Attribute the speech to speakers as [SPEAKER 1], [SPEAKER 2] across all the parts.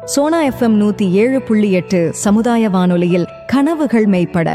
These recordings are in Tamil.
[SPEAKER 1] சோனா எஃப்எம் நூத்தி ஏழு புள்ளி எட்டு சமுதாய வானொலியில் கனவுகள் மெய்ப்பட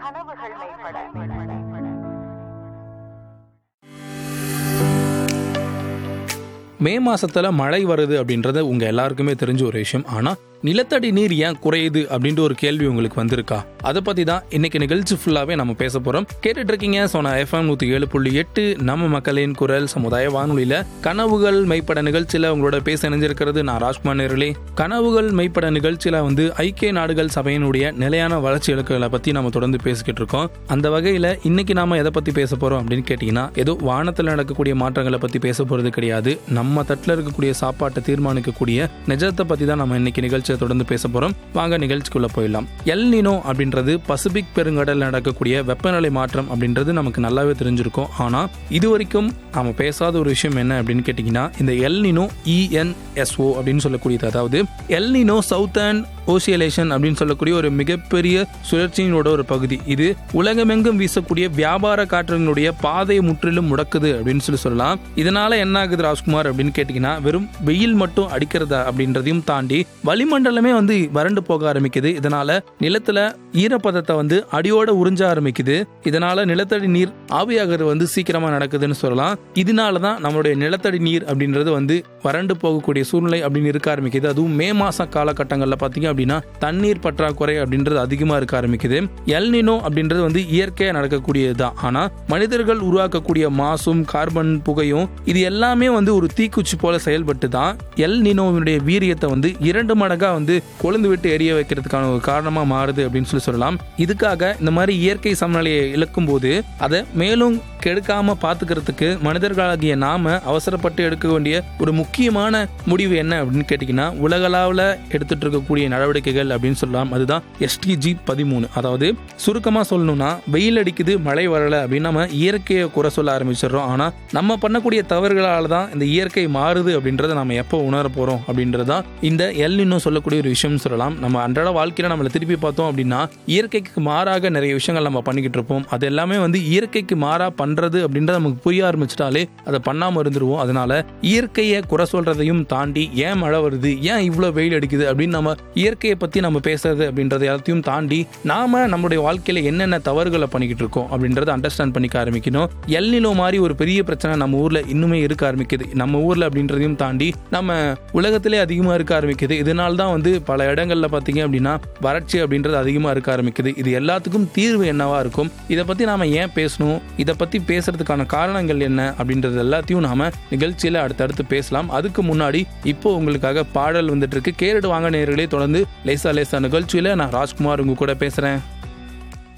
[SPEAKER 2] மே மாசத்துல மழை வருது அப்படின்றது உங்க எல்லாருக்குமே தெரிஞ்ச ஒரு விஷயம் ஆனா நிலத்தடி நீர் ஏன் குறையுது அப்படின்ற ஒரு கேள்வி உங்களுக்கு வந்திருக்கா அதை பத்தி தான் இன்னைக்கு நிகழ்ச்சி ஃபுல்லாவே நம்ம பேச போறோம் கேட்டுட்டு இருக்கீங்க சோனா எஃப்எம் நூத்தி ஏழு புள்ளி எட்டு நம்ம மக்களின் குரல் சமுதாய வானொலியில கனவுகள் மெய்ப்பட நிகழ்ச்சியில உங்களோட பேச இணைஞ்சிருக்கிறது நான் ராஜ்குமார் நேர்களே கனவுகள் மெய்ப்பட நிகழ்ச்சியில வந்து ஐக்கிய நாடுகள் சபையினுடைய நிலையான வளர்ச்சி இலக்குகளை பத்தி நம்ம தொடர்ந்து பேசிக்கிட்டு இருக்கோம் அந்த வகையில இன்னைக்கு நாம எதை பத்தி பேச போறோம் அப்படின்னு கேட்டீங்கன்னா ஏதோ வானத்துல நடக்கக்கூடிய மாற்றங்களை பத்தி பேச போறது கிடையாது நம்ம தட்டுல இருக்கக்கூடிய சாப்பாட்டை தீர்மானிக்கக்கூடிய நிஜத்தை பத்தி தான் நம்ம இன்னைக்கு நிகழ்ச்சியை தொடர்ந்து பேச போறோம் வாங்க நிகழ்ச்சிக்குள்ள போயிடலாம் எல் நினோ அப்படின்றது பசிபிக் பெருங்கடல் நடக்கக்கூடிய வெப்பநிலை மாற்றம் அப்படின்றது நமக்கு நல்லாவே தெரிஞ்சிருக்கும் ஆனா இது வரைக்கும் நாம பேசாத ஒரு விஷயம் என்ன அப்படின்னு கேட்டீங்கன்னா இந்த எல் நினோ இஎன்எஸ்ஓ அப்படின்னு சொல்லக்கூடியது அதாவது எல் நினோ சவுத்தர்ன் ஓசியலேஷன் அப்படின்னு சொல்லக்கூடிய ஒரு மிகப்பெரிய சுழற்சியினோட ஒரு பகுதி இது உலகமெங்கும் வீசக்கூடிய வியாபார காற்றினுடைய பாதையை முற்றிலும் முடக்குது அப்படின்னு சொல்லி சொல்லலாம் இதனால என்ன ஆகுது ராஜ்குமார் அப்படின்னு கேட்டீங்கன்னா வெறும் வெயில் மட்டும் அடிக்கிறதா அப்படின்றதையும் தாண்டி வளிமண்டலமே வந்து வறண்டு போக ஆரம்பிக்குது இதனால நிலத்துல ஈரப்பதத்தை வந்து அடியோட உறிஞ்ச ஆரம்பிக்குது இதனால நிலத்தடி நீர் ஆவியாகிறது வந்து சீக்கிரமா நடக்குதுன்னு சொல்லலாம் இதனால தான் நம்மளுடைய நிலத்தடி நீர் அப்படின்றது வந்து வறண்டு போகக்கூடிய சூழ்நிலை அப்படின்னு இருக்க ஆரம்பிக்குது அதுவும் மே மாச காலகட்டங்கள்ல பாத்தீங்க அப்படின்னா தண்ணீர் பற்றாக்குறை அப்படின்றது அதிகமா இருக்க ஆரம்பிக்குது எல்னினோ அப்படின்றது வந்து இயற்கையா நடக்கக்கூடியது தான் ஆனா மனிதர்கள் உருவாக்கக்கூடிய மாசும் கார்பன் புகையும் இது எல்லாமே வந்து ஒரு தீக்குச்சி போல செயல்பட்டு தான் எல் நினோவினுடைய வீரியத்தை வந்து இரண்டு மடங்கா வந்து கொழுந்து விட்டு எரிய வைக்கிறதுக்கான ஒரு காரணமா மாறுது அப்படின்னு சொல்லி சொல்லலாம் இதுக்காக இந்த மாதிரி இயற்கை சமநிலையை இழக்கும் போது அதை மேலும் கெடுக்காம பாத்துக்கிறதுக்கு மனிதர்களாகிய நாம அவசரப்பட்டு எடுக்க வேண்டிய ஒரு முக்கியமான முடிவு என்ன அப்படின்னு கேட்டீங்கன்னா உலகளாவில் எடுத்துட்டு இருக்கக்கூடிய நடவடிக்கைகள் அப்படின்னு சொல்லலாம் அதுதான் எஸ்டிஜி பதிமூணு அதாவது சுருக்கமா சொல்லணும்னா வெயில் அடிக்குது மழை வரல அப்படின்னு நம்ம இயற்கையை குறை சொல்ல ஆரம்பிச்சிடுறோம் ஆனா நம்ம பண்ணக்கூடிய தவறுகளால தான் இந்த இயற்கை மாறுது அப்படின்றத நம்ம எப்போ உணர போறோம் அப்படின்றதான் இந்த எல் இன்னும் சொல்லக்கூடிய ஒரு விஷயம் சொல்லலாம் நம்ம அன்றாட வாழ்க்கையில நம்மளை திருப்பி பார்த்தோம் அப்படின்னா இயற்கைக்கு மாறாக நிறைய விஷயங்கள் நம்ம பண்ணிக்கிட்டு இருப்போம் அது எல்லாமே வந்து இயற்கைக்கு மாறா பண்றது அப்படின்றத நமக்கு புரிய ஆரம்பிச்சிட்டாலே அதை பண்ணாம இருந்துருவோம் அதனால இயற்கையை குறை சொல்றதையும் தாண்டி ஏன் மழை வருது ஏன் இவ்வளவு வெயில் அடிக்குது அப்படின்னு நம்ம இயற்கையை பத்தி நம்ம பேசுறது அப்படின்றத எல்லாத்தையும் தாண்டி நாம நம்மளுடைய வாழ்க்கையில என்னென்ன தவறுகளை பண்ணிக்கிட்டு இருக்கோம் அப்படின்றத அண்டர்ஸ்டாண்ட் பண்ணிக்க ஆரம்பிக்கணும் எல்நிலோ மாதிரி ஒரு பெரிய பிரச்சனை நம்ம ஊர்ல இன்னுமே இருக்க ஆரம்பிக்குது நம்ம ஊர்ல அப்படின்றதையும் தாண்டி நம்ம உலகத்திலே அதிகமா இருக்க ஆரம்பிக்குது இதனால தான் வந்து பல இடங்கள்ல பாத்தீங்க அப்படின்னா வறட்சி அப்படின்றது அதிகமா இருக்க ஆரம்பிக்குது இது எல்லாத்துக்கும் தீர்வு என்னவா இருக்கும் இதை பத்தி நாம ஏன் பேசணும் இதை பத்தி பேசுறதுக்கான காரணங்கள் என்ன அப்படின்றது எல்லாத்தையும் நாம நிகழ்ச்சியில அடுத்தடுத்து பேசலாம் அதுக்கு முன்னாடி இப்போ உங்களுக்காக பாடல் வந்துட்டு இருக்கு கேரடு வாங்க நேர்களே தொடர்ந்து லேசா லேசா நிகழ்ச்சியில நான் ராஜ்குமார் உங்க கூட பேசுறேன்